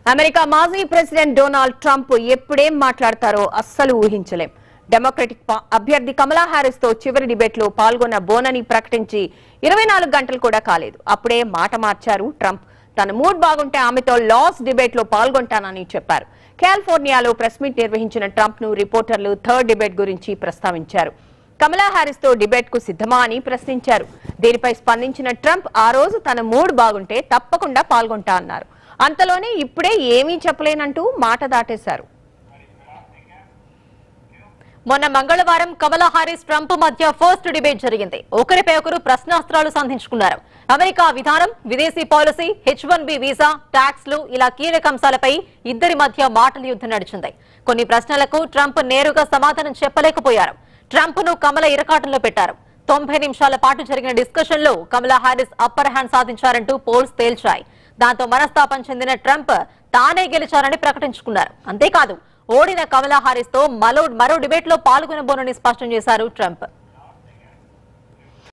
America మాజీ president Donald Trump ఎప్పుడేం మాట్లాడతారో అస్సలు ఊహించలేం డెమోక్రటిక్ పా- అభ్యర్థి కమలా హారిస్ తో చివరి డిబేట్ లో పాల్గొన్న బోనని ప్రకటించి ఇరవై నాలుగు గంటలు కూడా కాలేదు అప్పుడే మాట మార్చారు ట్రంప్ తన మూడ్ బాగుంటే ఆమెతో లాస్ డిబేట్ లో పాల్గొంటానని చెప్పారు కాలిఫోర్నియాలో ప్రెస్ మీట్ నిర్వహించిన ట్రంప్ ను రిపోర్టర్లు థర్డ్ డిబేట్ గురించి ప్రస్తావించారు కమలా హారిస్ తో డిబేట్ కు సిద్ధమా అని ప్రశ్నించారు దీనిపై స్పందించిన ట్రంప్ ఆ రోజు తన మూడ్ బాగుంటే తప్పకుండా పాల్గొంటా అన్నారు అంతలోనే ఇప్పుడే ఏమీ చెప్పలేనంటూ మాట దాటేశారు మొన్న మంగళవారం కమలా హారిస్ ట్రంప్ మధ్య ఫస్ట్ డిబేట్ జరిగింది ఒకరిపై ఒకరు ప్రశ్నాస్త్రాలు సంధించుకున్నారు అమెరికా విధానం విదేశీ policy H one B visa tax లు ఇలా కీలక అంశాలపై ఇద్దరి మధ్య మాటల యుద్ధం నడిచింది కొన్ని ప్రశ్నలకు ట్రంప్ నేరుగా సమాధానం చెప్పలేకపోయారు ట్రంప్ ను కమల ఇరకాటంలో పెట్టారు తొంభై నిమిషాల పాటు జరిగిన డిస్కషన్ లో కమలా హారిస్ అప్పర్ హ్యాండ్ సాధించారంటూ పోల్స్ తేల్చాయి దాంతో మనస్తాపం చెందిన ట్రంప్ తానే గెలిచారని ప్రకటించుకున్నారు అంతేకాదు ఓడిన కమలా హారిస్ తో మరో మరో డిబేట్ లో పాల్గొనబోనని స్పష్టం చేశారు ట్రంప్